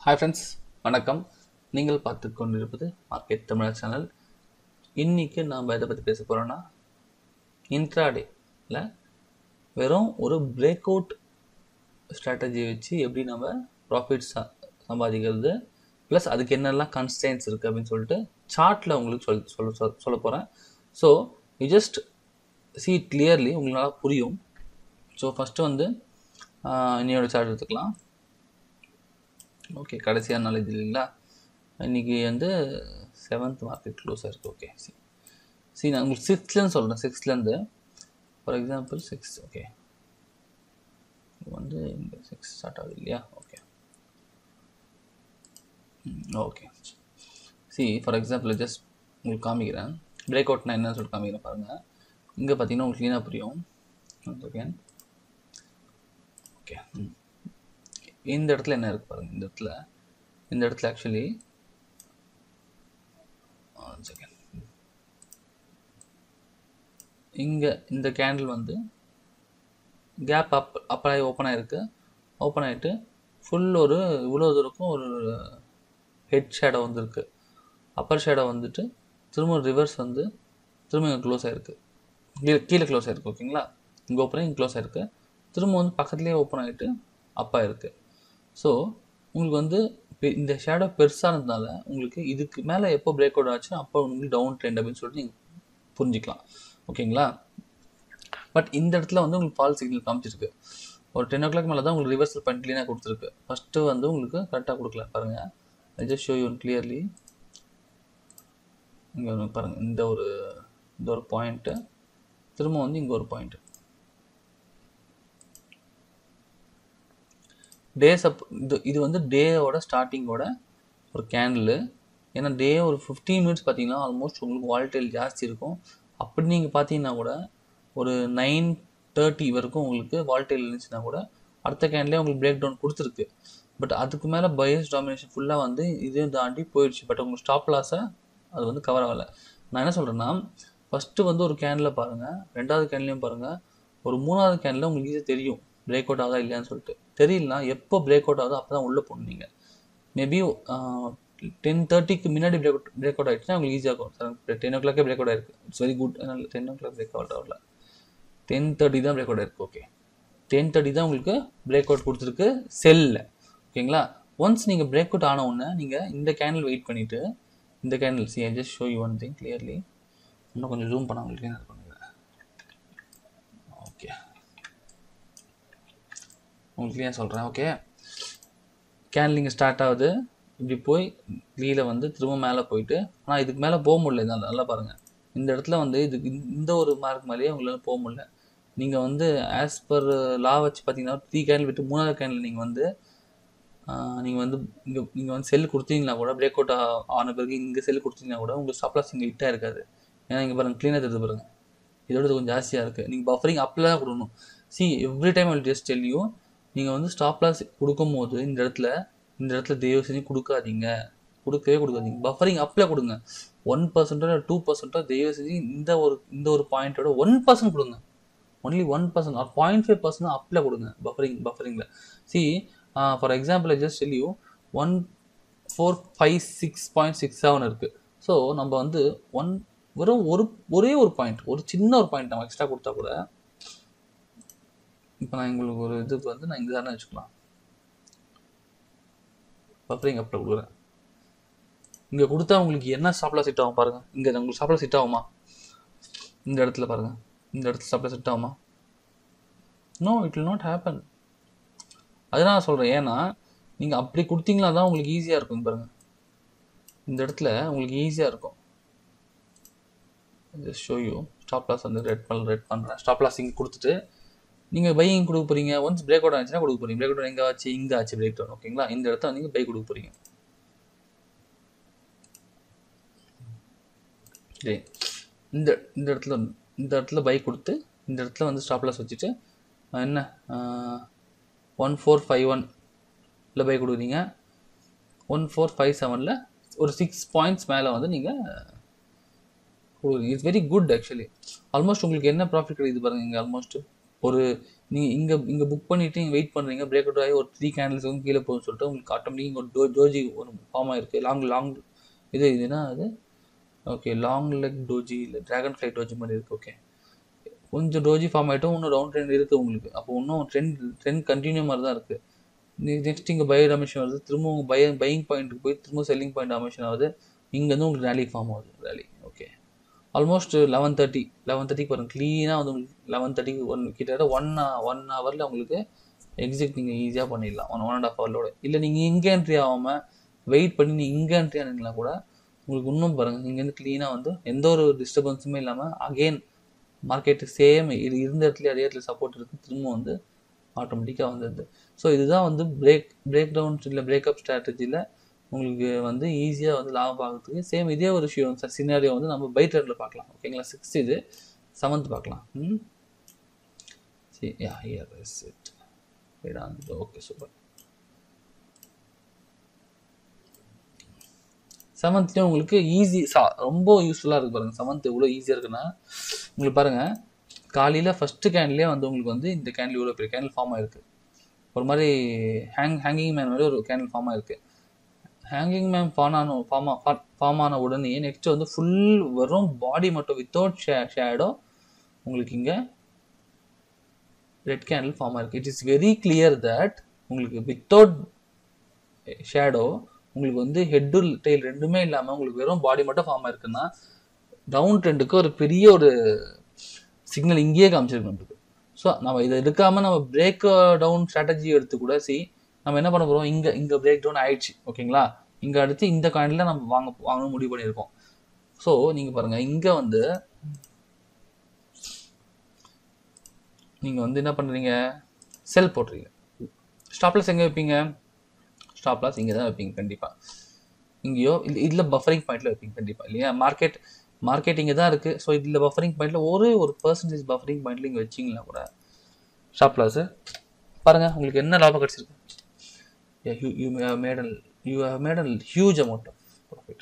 hi friends வணக்கம் நீங்கள் பார்த்து கொண்டிருப்பது மார்க்கெட் தமிழர் சேனல் இன்னைக்கு நாம் எதை பற்றி பேச போகிறோன்னா இன்ட்ராடேல வெறும் ஒரு பிரேக் அவுட் ஸ்ட்ராட்டஜி வச்சு எப்படி நம்ம ப்ராஃபிட் சம்பாதிக்கிறது ப்ளஸ் அதுக்கு என்னெல்லாம் கன்ஸ்டன்ஸ் இருக்குது அப்படின்னு சொல்லிட்டு சார்ட்டில் உங்களுக்கு சொல் சொல்ல சொல்ல சொல்ல போகிறேன் so you just see it clearly உங்களால் புரியும் ஸோ ஃபஸ்ட்டு வந்து ஆஹ், இன்னையோட சார்ட் எடுத்துக்கலாம் ஓகே கடைசியான நாள் இது இல்லைங்களா இன்னைக்கு வந்து செவன்த் மார்க்கெட் க்ளோஸ் ஆயிருக்கு ஓகே சி சி நான் உங்களுக்கு சிக்ஸ்த்லேருந்து சொல்கிறேன் சிக்ஸ்த்லேருந்து ஃபார் எக்ஸாம்பிள் சிக்ஸ் ஓகே இது வந்து இங்கே சிக்ஸ் ஸ்டார்ட் ஆகுது இல்லையா okay okay see for example just உங்களுக்கு காமிக்கிறேன் பிரேக் அவுட்னா என்னன்னு சொல்லிட்டு காமிக்கிறேன் பாருங்கள் இங்கே பார்த்தீங்கன்னா உங்களுக்கு க்ளீனாக புரியும் செகண்ட் ஓகே இந்த இடத்துல என்ன இருக்குது பாருங்கள் இந்த இடத்துல இந்த இடத்துல ஆக்சுவலி செகண்ட் இங்கே இந்த கேண்டில் வந்து கேப் அப் அப்பாகி ஓப்பன் ஆகிருக்கு ஓப்பன் ஆகிட்டு ஃபுல் ஒரு இவ்வளோ தூரக்கும் ஒரு ஹெட் ஷேடோ வந்துருக்கு அப்பர் ஷேடோ வந்துட்டு திரும்ப ரிவர்ஸ் வந்து திரும்ப இங்கே க்ளோஸ் ஆகிருக்கு கீழே கீழே க்ளோஸ் ஆகிருக்கு ஓகேங்களா இங்கே ஓப்பன் இங்கே க்ளோஸ் ஆகிருக்கு திரும்ப வந்து பக்கத்துலேயே ஓப்பன் ஆகிட்டு அப்பா இருக்குது ஸோ உங்களுக்கு வந்து பெ- இந்த ஷேடோ பெருசானதுனால உங்களுக்கு இதுக்கு மேலே எப்போ பிரேக் அவுட் ஆச்சு அப்போ உங்களுக்கு டவுன் ட்ரெண்ட் அப்படின்னு சொல்லிட்டு நீங்கள் புரிஞ்சுக்கலாம் ஓகேங்களா பட் இந்த இடத்துல வந்து உங்களுக்கு ஃபால் சிக்னல் காமிச்சிருக்கு ஒரு டென் ஓ கிளாக் மேலே தான் உங்களுக்கு ரிவர்சல் பண்ணி க்ளீனாக கொடுத்துருக்கு ஃபஸ்ட்டு வந்து உங்களுக்கு கரெக்டாக கொடுக்கல பாருங்கள் I just show you clearly இங்கே பாருங்கள் இந்த ஒரு இந்த ஒரு பாயிண்ட்டு திரும்ப வந்து இங்கே ஒரு பாயிண்ட்டு டேஸ் அப் இது இது வந்து டேயோட ஸ்டார்டிங்கோட ஒரு கேண்டில் ஏன்னா டே ஒரு ஃபிஃப்டீன் மினிட்ஸ் பார்த்தீங்கன்னா ஆல்மோஸ்ட் உங்களுக்கு வால்டைல் ஜாஸ்தி இருக்கும் அப்படி நீங்கள் பார்த்தீங்கன்னா கூட ஒரு நைன் தேர்ட்டி வரைக்கும் உங்களுக்கு வால்டைல் இருந்துச்சுன்னா கூட அடுத்த கேண்ட்லேயே உங்களுக்கு பிரேக் டவுன் கொடுத்துருக்கு பட் அதுக்கு மேலே பயஸ் டாமினேஷன் ஃபுல்லாக வந்து இதையும் தாண்டி போயிடுச்சு பட் உங்களுக்கு ஸ்டாப் லாஸை அது வந்து கவர் ஆகலை நான் என்ன சொல்கிறேன்னா ஃபஸ்ட்டு வந்து ஒரு கேனில் பாருங்கள் ரெண்டாவது கேன்லையும் பாருங்கள் ஒரு மூணாவது கேனில் உங்களுக்கு ஈஸியாக தெரியும் பிரேக் அவுட் ஆகுதா இல்லையான்னு சொல்லிட்டு தெரியலனா எப்போ பிரேக் அவுட் ஆகுதோ அப்போ தான் உள்ளே போகணும் நீங்கள் மேபி டென் தேர்ட்டிக்கு முன்னாடி பிரேக் அவுட் பிரேக் அவுட் ஆகிடுச்சுன்னா உங்களுக்கு ஈஸியாக இருக்கும் டென் ஓ கிளாக்கே பிரேக் அவுட் ஆயிருக்கு இட்ஸ் வெரி குட் அதனால் ten o'clock break out ஆகல டென் தேர்ட்டி தான் பிரேக் அவுட் ஆயிருக்கு ஓகே டென் தேர்ட்டி தான் உங்களுக்கு பிரேக் அவுட் கொடுத்துருக்கு செல்லில் ஓகேங்களா ஒன்ஸ் நீங்கள் பிரேக் அவுட் ஆன உடனே நீங்கள் இந்த கேண்டில் வெயிட் பண்ணிவிட்டு இந்த candle see I just show you one thing clearly இன்னும் கொஞ்சம் ஜூம் பண்ண உங்களுக்கு என்ன பண்ணுங்க ஓகே உங்களுக்கு ஏன் சொல்கிறேன் ஓகே கேன்லிங் ஸ்டார்ட் ஆகுது இப்படி போய் கீழே வந்து திரும்ப மேலே போயிட்டு ஆனால் இதுக்கு மேலே போக முடியல இதனால நல்லா பாருங்கள் இந்த இடத்துல வந்து இதுக்கு இந்த- இந்த ஒரு மார்க் மேலேயே உங்களால் போக முடியல நீங்கள் வந்து ஆஸ் பர் லா வச்சு பார்த்தீங்கன்னா த்ரீ கேண்டில் விட்டு மூணாவது கேண்டில் நீங்கள் வந்து நீங்கள் வந்து இங்கே நீங்கள் வந்து செல் கொடுத்தீங்கன்னா கூட பிரேக் அவுட் ஆன பிறகு இங்கே செல் கொடுத்தீங்கன்னா கூட உங்களுக்கு ஸ்டாப்லாஸ் இங்கே ஹிட்டாக இருக்காது ஏன்னா இங்கே பாருங்கள் க்ளீனாக தெரியுது பாருங்கள் இதோட இது கொஞ்சம் ஜாஸ்தியாக இருக்குது நீங்கள் பஃபரிங் அப்பில் தான் கொடுக்கணும் see every time I just tell you நீங்கள் வந்து ஸ்டாப் லாஸ் கொடுக்கும்போது இந்த இடத்துல இந்த இடத்துல தயவு செஞ்சு கொடுக்காதீங்க கொடுக்கவே கொடுக்காதீங்க பஃபரிங் அப்பில் கொடுங்க ஒன் பர்சன்டோ இல்லை டூ பர்சன்ட்டோ தயவு செஞ்சு இந்த ஒரு இந்த ஒரு பாயிண்ட்டோட ஒன் பர்சன்ட் கொடுங்க only one percent or point five percent அப்பில் கொடுங்க பஃபரிங் பஃபரிங்கில் see for example I just tell you one four five six point six seven இருக்குது ஸோ நம்ம வந்து ஒன் வெறும் ஒரு ஒரே ஒரு பாயிண்ட் ஒரு சின்ன ஒரு பாயிண்ட் நம்ம எக்ஸ்ட்ரா கொடுத்தா கூட இப்போ நான் உங்களுக்கு ஒரு இதுக்கு வந்து நான் இங்கே தானே வச்சுக்கலாம் பஃபரிங் அப்பில் கொடுக்குறேன் இங்கே கொடுத்தா உங்களுக்கு என்ன ஸ்டாப்ல செட் ஆகும் பாருங்கள் இங்கே உங்களுக்கு ஸ்டாப்ல செட் ஆகுமா இந்த இடத்துல பாருங்கள் இந்த இடத்துல ஸ்டாப்ல செட் ஆகுமா no it will not happen அதனால நான் சொல்கிறேன் ஏன்னா நீங்கள் அப்படி கொடுத்தீங்களா தான் உங்களுக்கு ஈஸியாக இருக்கும் இங்க பாருங்க இந்த இடத்துல உங்களுக்கு ஈஸியாக இருக்கும் just show you stop loss வந்து ரெட் பண்ண ரெட் பண்ணுறேன் ஸ்டாப் லாஸ் இங்கே கொடுத்துட்டு நீங்கள் பையிங் கொடுக்க போகிறீங்க ஒன்ஸ் பிரேக் அவுட் ஆச்சுன்னா கொடுக்க போகிறீங்க பிரேக் அவுட் எங்கே ஆச்சு இங்கே ஆச்சு பிரேக் டவுன் ஓகேங்களா இந்த இடத்துல நீங்கள் பை கொடுக்க போகிறீங்க சரி இந்த இந்த இடத்துல இந்த இடத்துல பை கொடுத்து இந்த இடத்துல வந்து ஸ்டாப் லாஸ் வச்சுட்டு அஹ் என்ன ஒன் ஃபோர் ஃபைவ் ஒன் இல்லை பை கொடுக்குறீங்க ஒன் ஃபோர் ஃபைவ் செவனில் ஒரு சிக்ஸ் பாயிண்ட்ஸ் மேலே வந்து நீங்கள் கொடுக்குறீங்க it's very good actually almost உங்களுக்கு என்ன ப்ராஃபிட் கிடைக்குது பாருங்க இங்கே ஆல்மோஸ்ட் ஒரு நீங்கள் இங்கே இங்கே புக் பண்ணிவிட்டு நீங்கள் வெயிட் பண்ணுறீங்க பிரேக் அவுட் ஆகி ஒரு த்ரீ கேண்டில்ஸ் வந்து கீழே போகும்னு சொல்லிட்டு உங்களுக்கு ஆட்டோமேட்டிக் ஒரு டோ டோஜி ஒரு ஃபார்ம் ஆயிருக்கு லாங் லாங் இது இதுனா அது ஓகே லாங் லெக் டோஜி இல்லை ட்ராகன் ஃப்ளை டோஜி மாதிரி இருக்குது ஓகே கொஞ்சம் டோஜி ஃபார்ம் ஆகிட்டும் இன்னும் ரவுண்ட் ட்ரெண்ட் இருக்குது உங்களுக்கு அப்போ இன்னும் ட்ரெண்ட் ட்ரெண்ட் கண்டினியூ மாதிரி தான் இருக்குது நெக்ஸ்ட் இங்கே பை அமிஷன் வருது திரும்ப உங்கள் பை பையிங் பாயிண்ட்டுக்கு போய் திரும்ப செல்லிங் பாயிண்ட் அமிஷன் ஆகுது இங்கேருந்து உங்களுக்கு ரேலி ஃபார்ம் ஆகுது rally okay almost eleven thirty eleven தேர்ட்டிக்கு பாருங்கள் க்ளீனாக வந்து உங்களுக்கு லெவன் தேர்ட்டிக்கு ஒன் கிட்டத்தட்ட ஒன் ஒன் ஹவரில் உங்களுக்கு எக்ஸிட் நீங்கள் ஈஸியாக பண்ணிடலாம் ஒன் ஒன் அண்ட் ஆஃப் ஹவர்லோட இல்லை நீங்கள் இங்கே என்ட்ரி ஆகாமல் வெயிட் பண்ணி நீங்கள் இங்கே என்ட்ரி ஆனீங்களா கூட உங்களுக்கு இன்னும் பாருங்கள் இங்கேருந்து க்ளீனாக வந்து எந்த ஒரு டிஸ்டர்பன்ஸுமே இல்லாமல் அகெயின் மார்க்கெட்டு சேம் இது இருந்த இடத்துல அதே இடத்துல சப்போர்ட் இருக்குது திரும்ப வந்து ஆட்டோமேட்டிக்காக வந்துடுது ஸோ இதுதான் வந்து பிரேக் பிரேக் டவுன்ஸ் இல்லை பிரேக்கப் ஸ்ட்ராட்டஜியில் உங்களுக்கு வந்து ஈஸியாக வந்து லாபம் பார்க்கறதுக்கு சேம் இதே ஒரு விஷயம் சினாரியோ வந்து நம்ம பை ட்ரேடில் பார்க்கலாம் ஓகேங்களா சிக்ஸ்த் இது செவன்த் பார்க்கலாம் ம் சரி yeah here is it okay super செவன்த்லேயும் உங்களுக்கு ஈஸி சா ரொம்ப யூஸ்ஃபுல்லாக இருக்குது பாருங்கள் செவன்த் எவ்வளோ ஈஸியாக இருக்குன்னா உங்களுக்கு பாருங்கள் காலையில் ஃபஸ்ட்டு கேன்லேயே வந்து உங்களுக்கு வந்து இந்த கேண்டில் இவ்வளோ பெரிய கேண்டில் ஃபார்ம் ஆயிருக்கு ஒரு மாதிரி ஹேங் ஹேங்கிங் மேன் மாதிரி ஒரு கேண்டில் ஃபார்ம் ஆயிருக்கு ஹேங்கிங் மேம் ஃபார்ம் ஆன ஃபார்ம் ஃபார்ம் ஆன உடனே நெக்ஸ்ட் வந்து ஃபுல் வெறும் பாடி மட்டும் வித்தவுட் ஷே ஷேடோ உங்களுக்கு இங்கே ரெட் கேண்டில் ஃபார்ம் ஆயிருக்கு it is very clear that உங்களுக்கு வித்தவுட் ஷேடோ உங்களுக்கு வந்து ஹெட்டு டெயில் ரெண்டுமே இல்லாமல் உங்களுக்கு வெறும் பாடி மட்டும் ஃபார்ம் ஆயிருக்குன்னா டவுன் ட்ரெண்டுக்கு ஒரு பெரிய ஒரு சிக்னல் இங்கேயே காமிச்சிருக்கு நம்மளுக்கு ஸோ நம்ம இதை எடுக்காமல் நம்ம பிரேக் டவுன் ஸ்ட்ராட்டஜி எடுத்து கூட சி நம்ம என்ன பண்ண போகிறோம் இங்கே இங்கே பிரேக் டவுன் ஆயிடுச்சு ஓகேங்களா இங்கே அடுத்து இந்த காயினில் நம்ம வாங்க வாங்கணும் முடிவு பண்ணியிருக்கோம் ஸோ நீங்கள் பாருங்கள் இங்கே வந்து நீங்கள் வந்து என்ன பண்ணுறீங்க செல் போட்டுறீங்க ஸ்டாப்லஸ் எங்கே வைப்பீங்க ஸ்டாப் லாஸ் இங்கே தான் வைப்பீங்க கண்டிப்பாக இங்கேயோ இல்லை இதில் பஃபரிங் பாயிண்ட்டில் வைப்பீங்க கண்டிப்பாக இல்லையா மார்க்கெட் மார்க்கெட் இங்கே தான் இருக்குது ஸோ இதில் பஃபரிங் பாயிண்ட்டில் ஒரு ஒரு பர்சன்டேஜ் பஃபரிங் பாயிண்ட்டில் இங்கே வச்சிங்கன்னா கூட ஸ்டாப் லாஸு பாருங்கள் உங்களுக்கு என்ன லாபம் கிடச்சிருக்கு you you made a you have made a huge amount of profit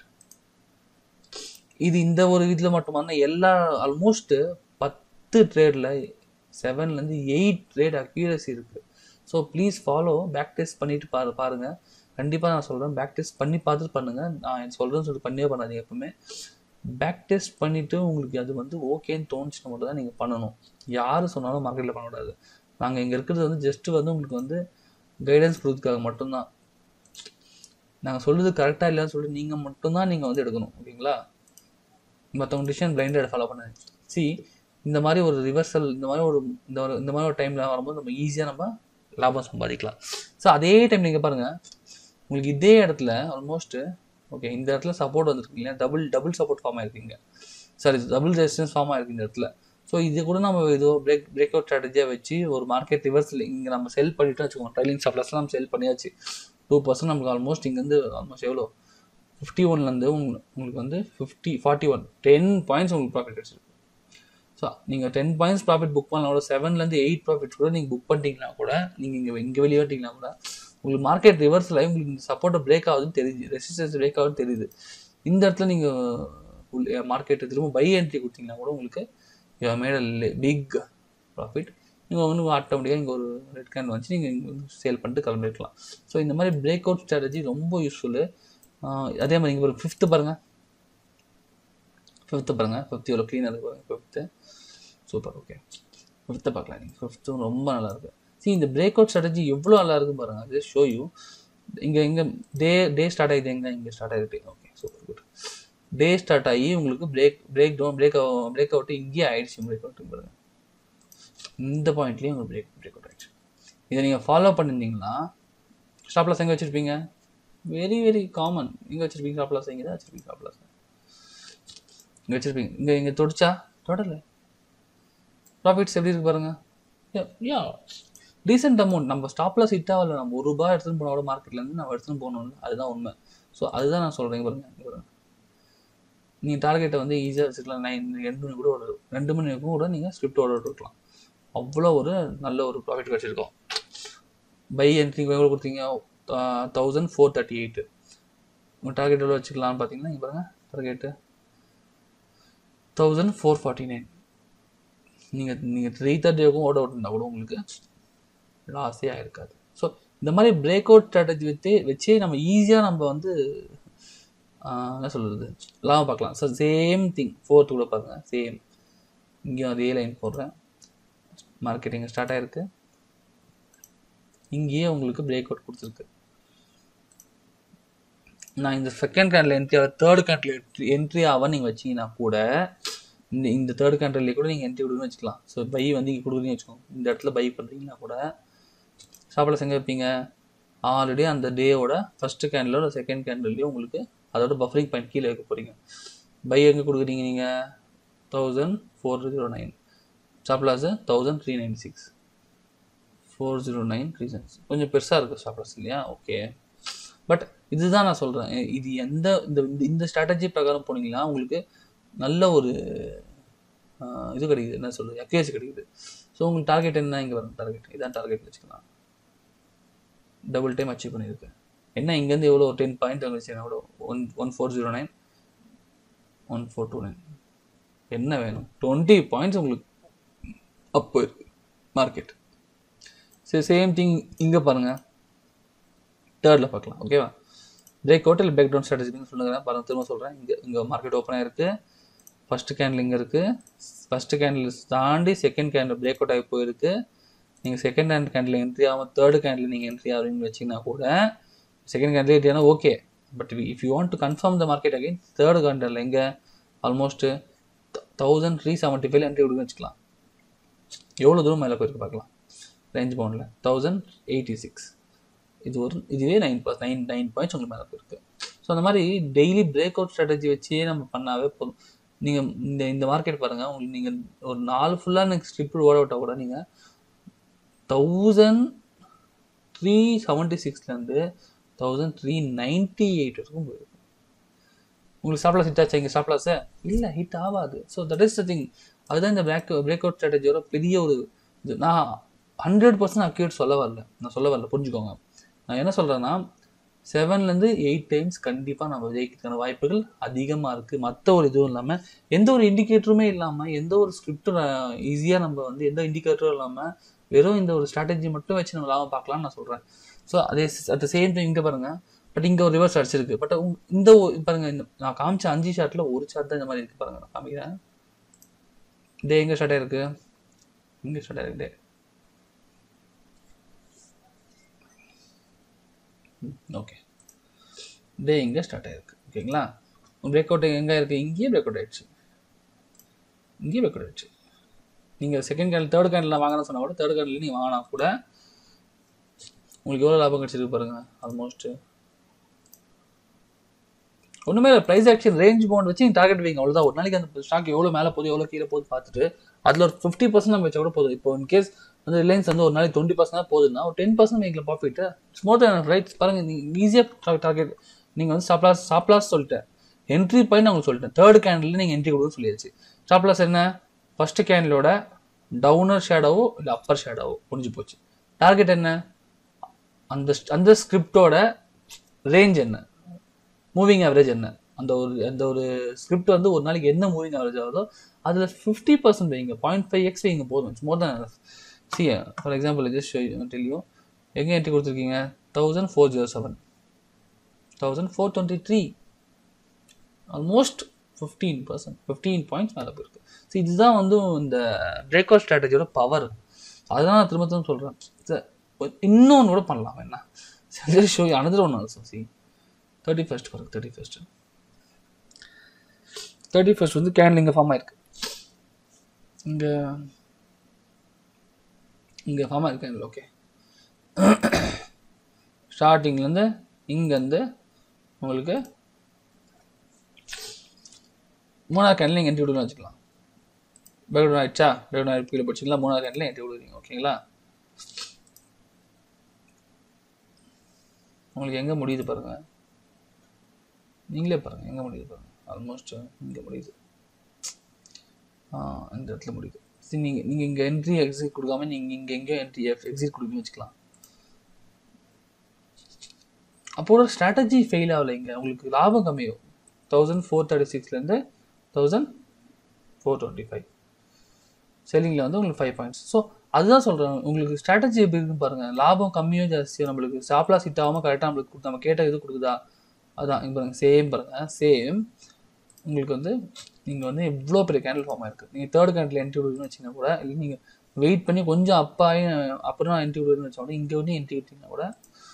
இது இந்த ஒரு இதில் மட்டுமான எல்லா ஆல்மோஸ்ட்டு பத்து ட்ரேடில் செவன்லேருந்து எயிட் ட்ரேட் அக்யூரசி இருக்குது so please follow back test பண்ணிட்டு பாரு பாருங்கள் கண்டிப்பாக நான் சொல்கிறேன் பேக் டெஸ்ட் பண்ணி பார்த்துட்டு பண்ணுங்கள் நான் சொல்கிறேன்னு சொல்லி பண்ணியே பண்ணாதீங்க எப்பவுமே பேக் டெஸ்ட் பண்ணிவிட்டு உங்களுக்கு அது வந்து ஓகேன்னு தோணுச்சுன்னா மட்டும் தான் நீங்கள் பண்ணணும் யார் சொன்னாலும் மார்க்கெட்டில் பண்ணக்கூடாது நாங்கள் இங்கே இருக்கிறது வந்து ஜஸ்ட்டு வந்து உங்களுக்கு வந்து கைடன்ஸ் கொடுக்கறதுக்காக மட்டும்தான் நாங்கள் சொல்கிறது கரெக்டாக இல்லைன்னு சொல்லி நீங்கள் மட்டும்தான் நீங்கள் வந்து எடுக்கணும் ஓகேங்களா மற்றவங்க டிசிஷன் பிளைண்டட் ஃபாலோ பண்ண சி இந்த மாதிரி ஒரு ரிவர்சல் இந்த மாதிரி ஒரு இந்த ஒரு இந்த மாதிரி ஒரு டைமில் வரும்போது நம்ம ஈஸியாக நம்ம லாபம் சம்பாதிக்கலாம் ஸோ அதே டைம் நீங்கள் பாருங்கள் உங்களுக்கு இதே இடத்துல ஆல்மோஸ்ட்டு ஓகே இந்த இடத்துல சப்போர்ட் வந்துருக்கு இல்லையா டபுள் டபுள் சப்போர்ட் ஃபார்ம் ஆயிருக்கீங்க சாரி டபுள் ரெசிஸ்டன்ஸ் ஃபார்ம் ஆயிருக்கு இந்த இடத்துல ஸோ இது கூட நம்ம ஏதோ பிரேக் பிரேக் அவுட் ஸ்ட்ராட்டஜியாக வச்சு ஒரு மார்க்கெட் ரிவர்ஸில் இங்கே நம்ம செல் பண்ணிட்டு வச்சுக்கோங்க ட்ரைலிங் ஸ்டாப்லஸ்லாம் நம்ம செல் பண்ணியாச்சு டூ பர்சன்ட் நமக்கு ஆல்மோஸ்ட் இங்கேருந்து ஆல்மோஸ்ட் எவ்வளோ ஃபிஃப்டி ஒன்லேருந்து உங்களுக்கு வந்து fifty forty one ten points உங்களுக்கு ப்ராஃபிட் கிடச்சிருக்கு ஸோ நீங்கள் டென் பாயிண்ட்ஸ் ப்ராஃபிட் புக் பண்ணலாம் கூட செவன்லேருந்து எயிட் ப்ராஃபிட் கூட நீங்கள் புக் பண்ணிட்டீங்கன்னா கூட நீங்கள் இங்கே இங்கே வெளியே விட்டீங்கன்னா கூட உங்களுக்கு மார்க்கெட் ரிவர்ஸில் உங்களுக்கு இந்த சப்போர்ட்டை பிரேக் ஆகுதுன்னு தெரியுது ரெசிஸ்டன்ஸ் பிரேக் ஆகுதுன்னு தெரியுது இந்த இடத்துல நீங்கள் மார்க்கெட்டு திரும்ப பை என்ட்ரி கொடுத்தீங்கன்னா கூட உங்களுக்கு மேட் பிக் ப்ராஃபிட் நீங்கள் வந்து ஆட்டோமேட்டிக்காக இங்கே ஒரு ரெட் கேன் வச்சு நீங்கள் இங்கே வந்து சேல் பண்ணிட்டு கிளம்பிருக்கலாம் ஸோ இந்த மாதிரி பிரேக் அவுட் ஸ்ட்ராட்டஜி ரொம்ப யூஸ்ஃபுல்லு அதே மாதிரி இங்கே ஒரு ஃபிஃப்த்து பாருங்கள் ஃபிஃப்த்து பாருங்கள் ஃபிஃப்த்து எவ்வளோ க்ளீனாக இருக்கு பாருங்கள் ஃபிஃப்த்து சூப்பர் ஓகே ஃபிஃப்த்தை பார்க்கலாம் நீங்கள் ஃபிஃப்த்தும் ரொம்ப நல்லா இருக்கு சி இந்த பிரேக் அவுட் ஸ்ட்ராட்டஜி எவ்வளோ நல்லா இருக்கு பாருங்க அது ஷோ யூ இங்கே இங்கே டே டே ஸ்டார்ட் ஆகிது எங்கே இங்கே ஸ்டார்ட் ஆகிருக்கு okay super good day start ஆகி உங்களுக்கு break break down break break out இங்கேயே ஆயிடுச்சு பிரேக் அவுட் பாருங்க இந்த பாயிண்ட்லேயும் உங்களுக்கு பிரேக் பிரேக் அவுட் ஆயிடுச்சு இதை நீங்கள் ஃபாலோ பண்ணியிருந்தீங்கன்னா ஸ்டாப் லாஸ் எங்கே வச்சுருப்பீங்க வெரி வெரி காமன் எங்கே வச்சுருப்பீங்க ஸ்டாப் லாஸ் எங்கே தான் வச்சுருப்பீங்க ஸ்டாப் லாஸ் இங்கே வச்சுருப்பீங்க இங்கே இங்கே தொடிச்சா தொடலை ப்ராஃபிட்ஸ் எப்படி இருக்கு பாருங்க யா ரீசெண்ட் அமௌண்ட் நம்ம ஸ்டாப்ல ஹிட் ஆகல நம்ம ஒரு ரூபாய் எடுத்துன்னு போனோட மார்க்கெட்லேருந்து நம்ம எடுத்துன்னு போகணும்ல அதுதான் உண்மை ஸோ அதுதான் நான் சொல்கிறேன் பாருங்க இங்க பாருங்க நீங்கள் டார்கெட்டை வந்து ஈஸியாக வச்சுக்கலாம் நைன் ரெண்டு மணி கூட ஒரு ரெண்டு மணி வரைக்கும் கூட நீங்கள் ஸ்கிரிப்ட் ஓட இருக்கலாம் அவ்வளோ ஒரு நல்ல ஒரு ப்ராஃபிட் கிடச்சிருக்கோம் பை என்ட்ரி எவ்வளோ கொடுத்தீங்க தௌசண்ட் ஃபோர் தேர்ட்டி எயிட்டு உங்கள் டார்கெட் எவ்வளோ வச்சுக்கலாம்னு பார்த்தீங்கன்னா இங்கே பாருங்கள் target thousand four forty nine நீங்கள் நீங்கள் த்ரீ தேர்ட்டி வரைக்கும் ஓட விட்டுருந்தா கூட உங்களுக்கு லாஸே ஆயிருக்காது ஸோ இந்த மாதிரி பிரேக் அவுட் ஸ்ட்ராட்டஜி வச்சு வச்சே நம்ம ஈஸியாக நம்ம வந்து ஆஹ், என்ன சொல்கிறது லாபம் பார்க்கலாம் ஸோ சேம் திங் ஃபோர்த்து கூட பாருங்கள் சேம் இங்கேயும் அதே லைன் போடுறேன் மார்க்கெட்டிங் ஸ்டார்ட் ஆயிருக்கு இங்கேயே உங்களுக்கு பிரேக் அவுட் கொடுத்துருக்கு நான் இந்த செகண்ட் கேண்டில் என்ட்ரி ஆக தேர்ட் கேண்டில் என்ட்ரி ஆக நீங்கள் வச்சீங்கன்னா கூட இந்த இந்த தேர்ட் கேண்டில்லே கூட நீங்கள் என்ட்ரி கொடுக்குன்னு வச்சுக்கலாம் ஸோ பை வந்து இங்கே கொடுக்குறீங்கன்னு வச்சுக்கோங்க இந்த இடத்துல பை பண்ணுறீங்கன்னா கூட ஷாப்பில் எங்கே வைப்பீங்க ஆல்ரெடி அந்த டேவோட ஃபஸ்ட்டு கேண்டிலோட செகண்ட் கேண்டில்லையும் உங்களுக்கு அதோட பஃபரிங் பாயிண்ட் கீழே வைக்க போகிறீங்க பை எங்கே கொடுக்குறீங்க நீங்கள் thousand four zero nine stop loss thousand three ninety six four zero nine reasons கொஞ்சம் பெருசாக இருக்குது ஸ்டாப்லாஸ் இல்லையா ஓகே பட் இதுதான் நான் சொல்கிறேன் இது எந்த இந்த இந்த- இந்த ஸ்ட்ராட்டஜி பிரகாரம் போனீங்கன்னா உங்களுக்கு நல்ல ஒரு ஆஹ், இது கிடைக்குது என்ன சொல்றது அக்யூரசி கிடைக்குது ஸோ உங்களுக்கு டார்கெட் என்ன இங்கே வரும் டார்கெட் இதான் டார்கெட் வச்சுக்கலாம் டபுள் டைம் அச்சீவ் பண்ணியிருக்கு என்ன இங்கேருந்து எவ்வளோ ஒரு டென் பாயிண்ட் வந்துச்சுன்னா கூட one one four zero nine one four two nine என்ன வேணும் டுவெண்ட்டி பாயிண்ட்ஸ் உங்களுக்கு அப்போ இருக்கு மார்க்கெட் சரி சேம் திங் இங்கே பாருங்கள் தேர்டில் பார்க்கலாம் ஓகேவா பிரேக் அவுட் இல்லை பிரேக் டவுன் ஸ்ட்ராட்டஜின்னு சொல்லுங்க பாருங்க திரும்ப சொல்கிறேன் இங்கே இங்கே மார்க்கெட் ஓப்பன் ஆயிருக்கு ஃபஸ்ட்டு கேண்டில் இங்கே இருக்குது ஃபஸ்ட்டு கேண்டில் தாண்டி செகண்ட் கேண்டில் பிரேக் அவுட் ஆகி போயிருக்கு நீங்கள் செகண்ட் ஹேண்ட் கேண்டில் என்ட்ரி ஆகாமல் தேர்டு கேண்டில் நீங்கள் என்ட்ரி ஆகிறீங்கன்னு வச்சிங்கன்னா கூட செகண்ட் கேண்டில் என்ட்ரி ஆனால் okay but if you want to confirm the market again third candle எங்கே almost thousand three seventy five entry கொடுக்குன்னு வச்சுக்கலாம் எவ்வளோ தூரம் மேலே போயிருக்கு பார்க்கலாம் ரேஞ்ச் பவுண்டில் தௌசண்ட் எயிட்டி சிக்ஸ் இது ஒரு இதுவே நைன் பர்ஸ் நைன் நைன் பாயிண்ட்ஸ் உங்களுக்கு மேலே போயிருக்கு ஸோ அந்த மாதிரி டெய்லி பிரேக் அவுட் ஸ்ட்ராட்டஜி வச்சே நம்ம பண்ணாவே போதும் நீங்கள் இந்த இந்த மார்க்கெட் பாருங்கள் உங்களுக்கு நீங்கள் ஒரு நாலு ஃபுல்லாக நீங்கள் ஸ்ட்ரிப் ஓட விட்டால் கூட நீங்கள் தௌசண்ட் த்ரீ செவன்ட்டி சிக்ஸ்லேருந்து தௌசண்ட் த்ரீ நைன்ட்டி எயிட் வரைக்கும் போயிருக்கு உங்களுக்கு ஸ்டாப்லாஸ் ஹிட் ஆச்சா இங்கே ஸ்டாப்லாஸு இல்லை ஹிட் ஆகாது so that is the thing அதுதான் இந்த பிரேக் பிரேக் அவுட் ஸ்ட்ராட்டஜியோட பெரிய ஒரு இது நான் ஹண்ட்ரட் பர்சன்ட் அக்யூரேட் சொல்ல வரல நான் சொல்ல வரல புரிஞ்சுக்கோங்க நான் என்ன சொல்கிறேன்னா செவன்லேருந்து எயிட் டைம்ஸ் கண்டிப்பாக நம்ம ஜெயிக்கிறதுக்கான வாய்ப்புகள் அதிகமாக இருக்குது மற்ற ஒரு இதுவும் இல்லாமல் எந்த ஒரு இண்டிகேட்டருமே இல்லாமல் எந்த ஒரு ஸ்கிரிப்டும் ஈஸியாக நம்ம வந்து எந்த இண்டிகேட்டரும் இல்லாமல் வெறும் இந்த ஒரு ஸ்ட்ராட்டஜி மட்டும் வச்சு நம்ம லாபம் பார்க்கலாம்னு நான் சொல்கிறேன் ஸோ அதே அட் த சேம் டைம் இங்கே பாருங்கள் பட் இங்கே ஒரு ரிவர்ஸ் அடிச்சிருக்கு பட் இந்த ஒ- பாருங்க இந்த நான் காமிச்ச அஞ்சு ஷாட்டில் ஒரு ஷாட் தான் இந்த மாதிரி இருக்குது பாருங்க நான் காமிக்கிறேன் டே எங்கே ஸ்டார்ட் ஆயிருக்கு இங்கே ஸ்டார்ட் ஆயிருக்கு டே ஓகே டே இங்கே ஸ்டார்ட் ஆயிருக்கு ஓகேங்களா பிரேக் அவுட் எங்கே இருக்குது இங்கேயே பிரேக் அவுட் ஆயிடுச்சு இங்கேயே பிரேக் அவுட் ஆயிடுச்சு நீங்கள் செகண்ட் கேண்டில் தேர்ட் கேண்டில் வாங்கணும்னு சொன்னால் கூட தேர்ட் கேண்டில் நீங்கள் வாங்கினா கூட உங்களுக்கு எவ்வளோ லாபம் கிடச்சிருக்கு பாருங்க ஆல்மோஸ்ட் ஒன்றுமே இல்லை ப்ரைஸ் ஆக்ஷன் ரேஞ்ச் பவுண்ட் வச்சு நீங்கள் டார்கெட் வைங்க அவ்வளோதான் ஒரு நாளைக்கு அந்த ஸ்டாக் எவ்வளோ மேலே போகுது எவ்வளோ கீழே போகுது பார்த்துட்டு அதில் ஒரு ஃபிஃப்டி பர்சன்ட் நம்ம வச்சா கூட போதும் இப்போ இன் கேஸ் வந்து ரிலையன்ஸ் வந்து ஒரு நாளைக்கு டுவெண்ட்டி பர்சன்ட் தான் போகுதுன்னா ஒரு டென் பர்சன்ட் வைக்கல ப்ராஃபிட் ஸ்மோர் தேன் ரைட்ஸ் பாருங்க நீங்கள் ஈஸியாக டார்கெட் நீங்கள் வந்து ஸ்டாப்லாஸ் ஸ்டாப்லாஸ் சொல்லிட்டேன் என்ட்ரி பாயிண்ட் உங்களுக்கு சொல்லிட்டேன் தேர்ட் கேண்டில் நீங்கள் என்ட்ரி கொடுக்க சொல்லியாச்சு ஸ்டாப்லாஸ் என்ன ஃபஸ்ட்டு கேண்டிலோட டவுனர் ஷேடோவோ இல்லை அப்பர் ஷேடோவோ முடிஞ்சு போச்சு டார்கெட் என்ன அந்த அந்த ஸ்கிரிப்டோட ரேஞ்ச் என்ன மூவிங் ஆவரேஜ் என்ன அந்த ஒரு அந்த ஒரு ஸ்கிரிப்ட் வந்து ஒரு நாளைக்கு என்ன மூவிங் ஆவரேஜ் ஆகுதோ அதில் ஃபிஃப்டி பர்சன்ட் வைங்க பாயிண்ட் ஃபைவ் எக்ஸ் வைங்க போதும் it's more than see for example just டெல்லியும் எங்கே என்ட்ரி கொடுத்துருக்கீங்க thousand four zero seven thousand four twenty three almost fifteen percent fifteen points மேலே போயிருக்கு ஸோ இதுதான் வந்து இந்த பிரேக் அவுட் ஸ்ட்ராட்டஜியோட பவர் அதுதான் நான் திரும்ப திரும்ப சொல்கிறேன் இன்னொன்று கூட பண்ணலாம் என்ன show another one also see thirty first பாருங்க தேர்ட்டி ஃபர்ஸ்ட் தேர்ட்டி ஃபர்ஸ்ட் வந்து கேண்டில் இங்கே ஃபார்ம் ஆயிருக்கு இங்கே இங்கே ஃபார்ம் ஆயிருக்கு கேண்டில் ஓகே ஸ்டார்டிங்லேருந்து இங்கேருந்து உங்களுக்கு மூணாவது கேண்டில் நீங்கள் என்ட்ரி விடுன்னு வச்சுக்கலாம் பேக்ரவுண்ட் ஆயிடுச்சா பேக்ரவுண்ட் ஆயிடுச்சு கீழே படிச்சிங்களா மூணாவது கேண்டில் என்ட்ரி விடுவீங்க ஓகேங்களா உங்களுக்கு எங்கே முடியுது பாருங்கள் நீங்களே பாருங்கள் எங்கே முடியுது பாருங்கள் ஆல்மோஸ்ட் இங்கே முடியுது ஆ இந்த இடத்துல முடியுது சரி நீங்கள் நீங்கள் இங்கே என்ட்ரி எக்ஸிட் கொடுக்காம நீங்கள் இங்கே எங்கேயோ என்ட்ரி எக்ஸிட் கொடுக்கணும்னு வச்சுக்கலாம் அப்போட ஸ்ட்ராட்டஜி ஃபெயில் ஆகலை இங்கே உங்களுக்கு லாபம் கம்மியும் தௌசண்ட் ஃபோர் தேர்ட்டி சிக்ஸ்லேருந்து தௌசண்ட் ஃபோர் டுவெண்ட்டி ஃபைவ் செல்லிங்கில் வந்து உங்களுக்கு ஃபைவ் பாயிண்ட்ஸ் ஸோ அதுதான் சொல்கிறேன் உங்களுக்கு ஸ்ட்ராட்டஜி எப்படி இருக்குன்னு பாருங்கள் லாபம் கம்மியோ ஜாஸ்தியோ நம்மளுக்கு ஸ்டாப்லாஸ் ஹிட் ஆகாமல் கரெக்டாக நம்மளுக்கு கொடுத்து நம்ம கேட்ட இது கொடுக்குதா அதான் இங்க பாருங்க சேம் பாருங்கள் சேம் உங்களுக்கு வந்து நீங்கள் வந்து எவ்வளோ பெரிய கேண்டில் ஃபார்ம் ஆயிருக்கு நீங்கள் தேர்ட் கேண்டில் என்ட்ரி விடுன்னு வச்சிங்கன்னா கூட இல்லை நீங்கள் வெயிட் பண்ணி கொஞ்சம் அப்பாயி அப்புறம் என்ட்ரி விடுன்னு வச்சா கூட இங்கே வந்து என்ட்ரி விட்டீங்கன்னா கூட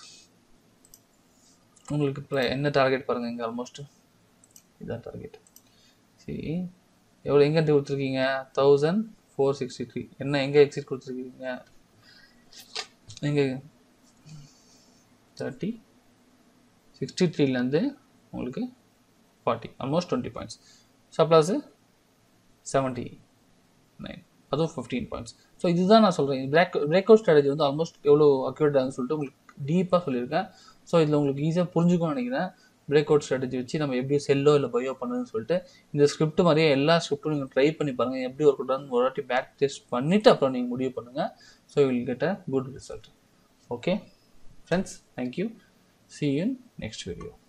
உங்களுக்கு இப்போ என்ன டார்கெட் பாருங்கள் இங்கே ஆல்மோஸ்ட் இதான் டார்கெட் சரி எவ்வளோ எங்கே என்ட்ரி கொடுத்துருக்கீங்க தௌசண்ட் ஃபோர் சிக்ஸ்டி த்ரீ என்ன எங்கே எக்ஸிட் கொடுத்துருக்கீங்க எங்கே தேர்ட்டி சிக்ஸ்டி த்ரீலேருந்து உங்களுக்கு ஃபார்ட்டி ஆல்மோஸ்ட் டுவெண்ட்டி பாயிண்ட்ஸ் சப்ளாஸு செவன்ட்டி நைன் அதுவும் ஃபிஃப்டீன் பாயிண்ட்ஸ் ஸோ இதுதான் நான் சொல்கிறேன் பிரேக் பிரேக் அவுட் ஸ்ட்ராட்டஜி வந்து ஆல்மோஸ்ட் எவ்வளோ அக்யூரேட்டாக சொல்லிட்டு உங்களுக்கு டீப்பாக சொல்லியிருக்கேன் ஸோ இதில் உங்களுக்கு ஈஸியாக புரிஞ்சுக்கும்னு நினைக்கிறேன் பிரேக் அவுட் ஸ்ட்ராட்டஜி வச்சு நம்ம எப்படி செல்லோ இல்லை பயோ பண்ணுன்னு சொல்லிட்டு இந்த ஸ்கிரிப்ட் மாதிரியே எல்லா ஸ்கிரிப்டும் நீங்கள் ட்ரை பண்ணி பாருங்கள் எப்படி ஒர்க் அவுட் ஒரு வாட்டி பேக் டெஸ்ட் பண்ணிவிட்டு அப்புறம் நீங்கள் முடிவு பண்ணுங்கள் so will get a good result okay friends thank you see you in next video